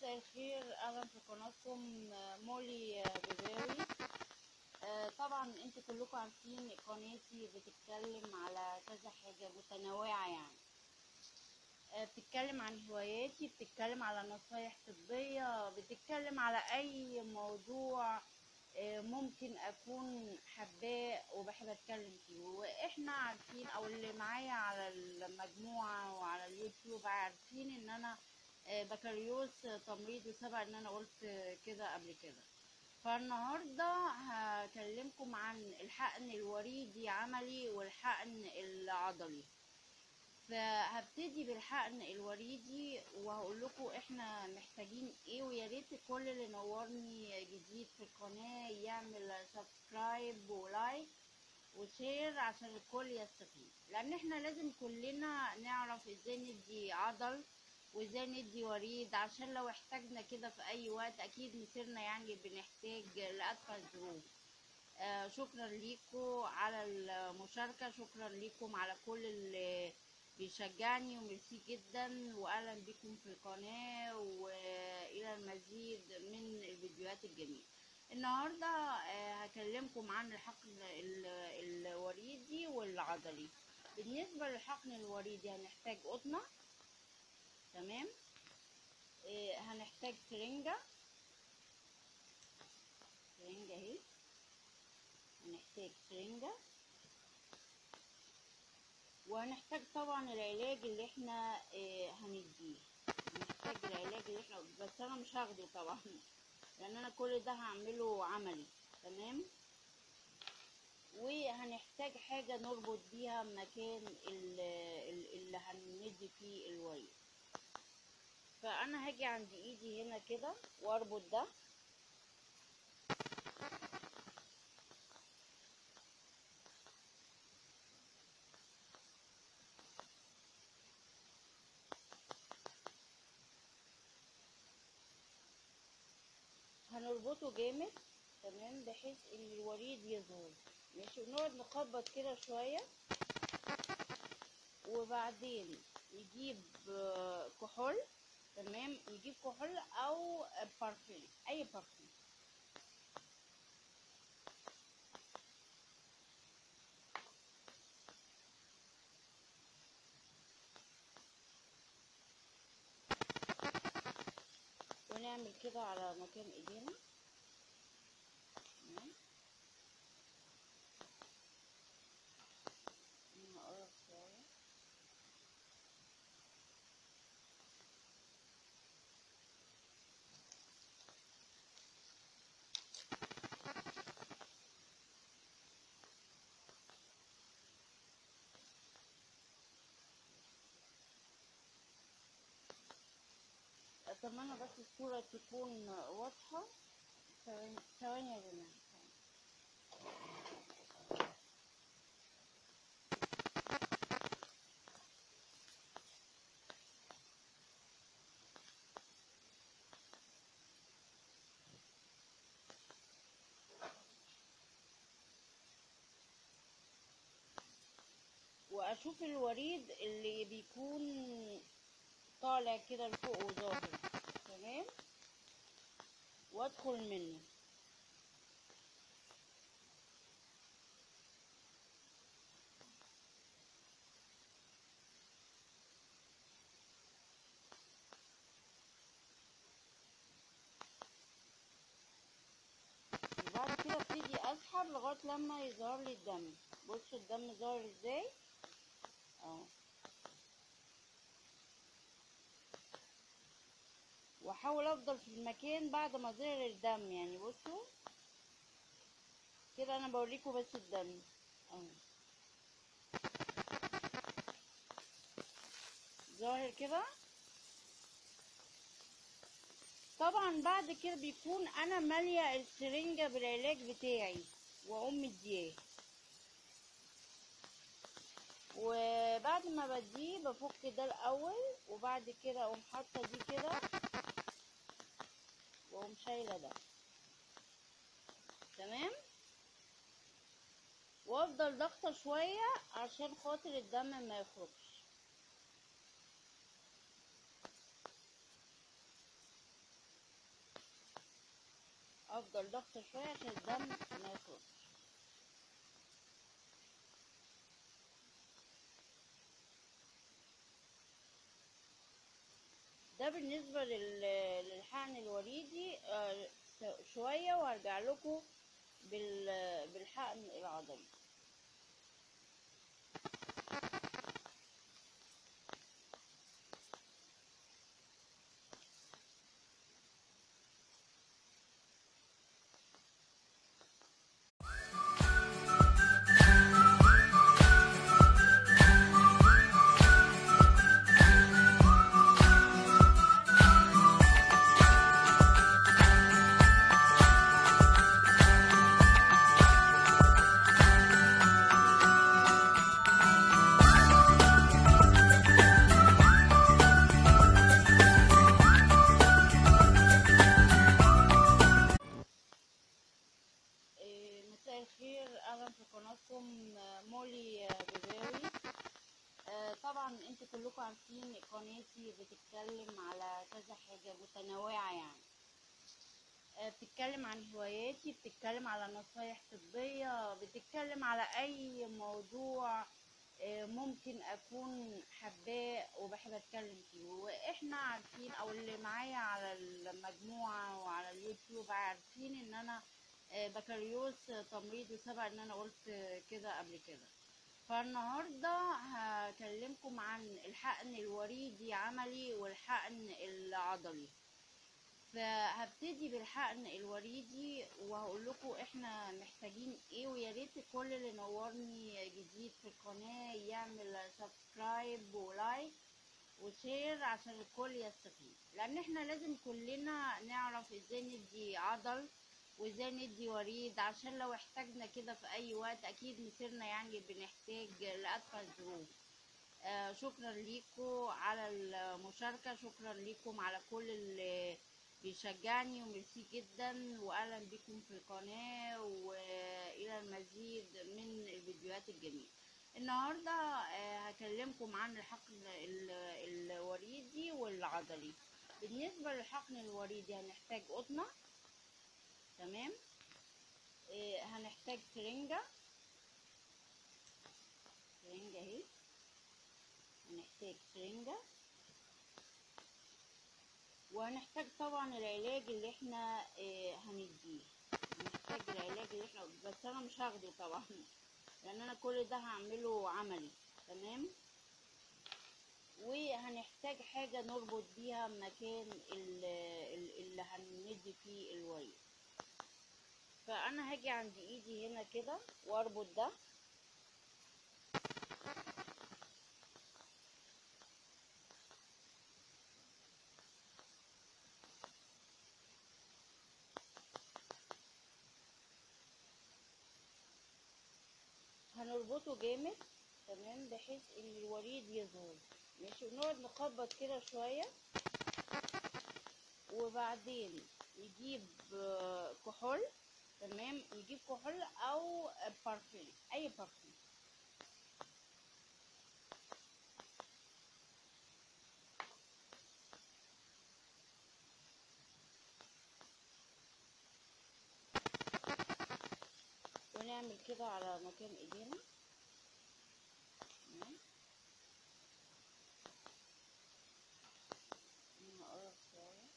مساء الخير اهلا في قناتكم آه، مولي آه، بيباوي آه، طبعا انتوا كلكم عارفين قناتي بتتكلم على كذا حاجة متنوعة يعني آه، بتتكلم عن هواياتي بتتكلم على نصايح طبية بتتكلم على اي موضوع آه، ممكن اكون حباه وبحب اتكلم فيه واحنا عارفين او اللي معايا على المجموعة وعلى اليوتيوب عارفين ان انا آه، بكالوريوس تمريض وسبق ان انا قلت كده قبل كده فالنهارده هكلمكم عن الحقن الوريدي عملي والحقن العضلي فهبتدي بالحقن الوريدي وهقول لكم احنا محتاجين ايه ويا ريت كل اللي نورني جديد في القناه يعمل سبسكرايب ولايك وشير عشان الكل يستفيد لان احنا لازم كلنا نعرف ازاي ندي عضل وازاي ندي وريد عشان لو احتاجنا كده في اي وقت اكيد مسيرنا يعني بنحتاج لأدفع الظروف آه شكرا ليكم على المشاركة شكرا ليكم على كل اللي بيشجعني وميرسي جدا واهلا بكم في القناة والى المزيد من الفيديوهات الجميلة النهاردة آه هكلمكم عن الحقن ال- الوريدي والعضلي بالنسبة للحقن الوريدي هنحتاج قطنة تمام إيه هنحتاج سرنجة سرنجة اهي هنحتاج سرنجة وهنحتاج طبعا العلاج اللي احنا إيه هنديه هنحتاج العلاج اللي احنا بس انا مش هاخده طبعا لان انا كل ده هعمله عملي تمام وهنحتاج حاجة نربط بيها مكان ال- ال- اللي هندي فيه الوريد فانا هاجي عند ايدي هنا كده واربط ده هنربطه جامد تمام بحيث ان الوريد يظهر ماشي ونقعد نخبط كده شوية وبعدين نجيب آه، كحول تمام نجيب كحول او بارفيوم اي بارفيوم ونعمل كده على مكان ايدينا تمام نقرب شوية اتمنى بس الصورة تكون واضحة ثواني ثواني يا جماعة ثواني. واشوف الوريد اللي بيكون طالع كده لفوق وظاهر تمام وادخل منه وبعد كده ابتدي اسحب لغايه لما يظهر لي الدم بصوا الدم ظاهر ازاي اهو واحاول افضل في المكان بعد ما ظهر الدم يعني بصوا كده انا بوريكم بس الدم اهو ظاهر كده طبعا بعد كده بيكون انا ماليه السرنجه بالعلاج بتاعي واقوم مدياه وبعد ما بديه بفك ده الاول وبعد كده اقوم حاطه دي كده واقوم شايله ده تمام وافضل ضغطه شويه عشان خاطر الدم ما يخرجش افضل ضغط شويه عشان الدم ما يخرجش ده بالنسبه لل- للحقن الوريدي آه، س- شويه وهرجع لكم بال- بالحقن العضلي إيه، مساء الخير اهلا في قناتكم آه، مولي آه، بباوي آه، طبعا انتوا كلكم عارفين قناتي بتتكلم على كذا حاجة متنوعة يعني آه، بتتكلم عن هواياتي بتتكلم على نصايح طبية بتتكلم على اي موضوع آه، ممكن اكون حباه وبحب اتكلم فيه واحنا عارفين او اللي معايا على المجموعة وعلى اليوتيوب عارفين ان انا آه، بكالوريوس تمريض وسبق ان انا قلت كده قبل كده فالنهارده هكلمكم عن الحقن الوريدي عملي والحقن العضلي فهبتدي بالحقن الوريدي وهقول لكم احنا محتاجين ايه ويا ريت كل اللي نورني جديد في القناه يعمل سبسكرايب ولايك وشير عشان الكل يستفيد لان احنا لازم كلنا نعرف ازاي ندي عضل وازاي ندي وريد عشان لو احتاجنا كده في اي وقت اكيد مسيرنا يعني بنحتاج لأدفع الظروف آه شكرا ليكم على المشاركة شكرا ليكم على كل اللي بيشجعني وميرسي جدا واهلا بكم في القناة والى المزيد من الفيديوهات الجميلة النهاردة آه هكلمكم عن الحقن ال- الوريدي والعضلي بالنسبة للحقن الوريدي هنحتاج قطنة تمام إيه هنحتاج سرنجة سرنجة اهي هنحتاج سرنجة وهنحتاج طبعا العلاج اللي احنا إيه هنديه هنحتاج العلاج اللي احنا بس انا مش هاخده طبعا لان انا كل ده هعمله عملي تمام وهنحتاج حاجة نربط بيها مكان ال- ال- اللي هندي فيه الوريد فانا هاجي عند ايدي هنا كده واربط ده هنربطه جامد تمام بحيث ان الوريد يظهر ماشي ونقعد نخبط كده شويه وبعدين نجيب آه، كحول تمام نجيب كحول او بارفيوم اي بارفيوم ونعمل كده على مكان ايدينا تمام نقرب شوية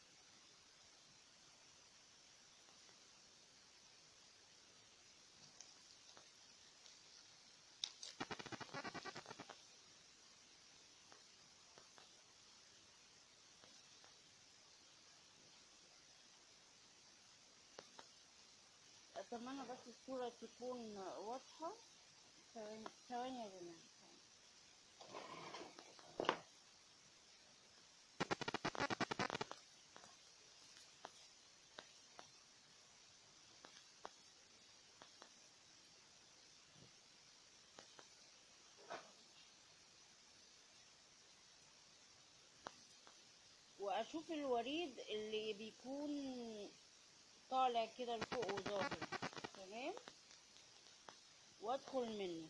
اتمنى بس الصورة تكون واضحة ثواني ثواني يا جماعة ثواني. واشوف الوريد اللي بيكون طالع كده لفوق وظاهر تمام وادخل منه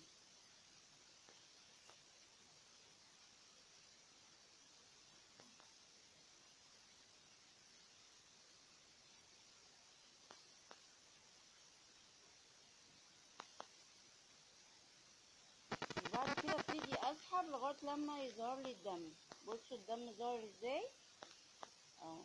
اسحب لغايه لما يظهر لي الدم بصوا الدم ظاهر ازاي اهو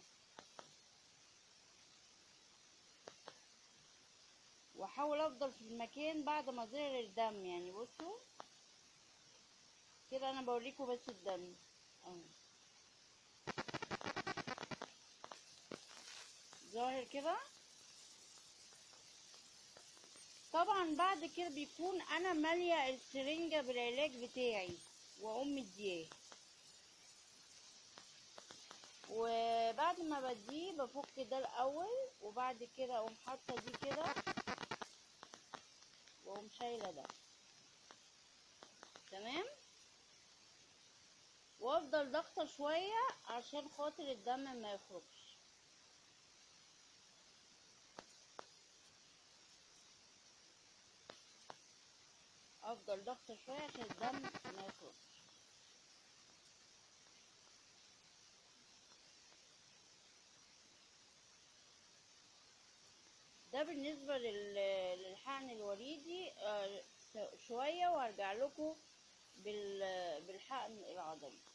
واحاول افضل في المكان بعد ما ظهر الدم يعني بصوا كده انا بوريكم بس الدم اهو ظاهر كده طبعا بعد كده بيكون انا ماليه السرنجه بالعلاج بتاعي واقوم مدياه وبعد ما بديه بفك ده الاول وبعد كده اقوم حاطه دي كده واقوم شايله ده تمام وافضل ضغطه شويه عشان خاطر الدم ما يخرجش افضل ضغطه شويه عشان الدم ما يخرجش ده بالنسبه لل- للحقن الوريدي آه، س- شويه وهرجع لكم بال- بالحقن العضلي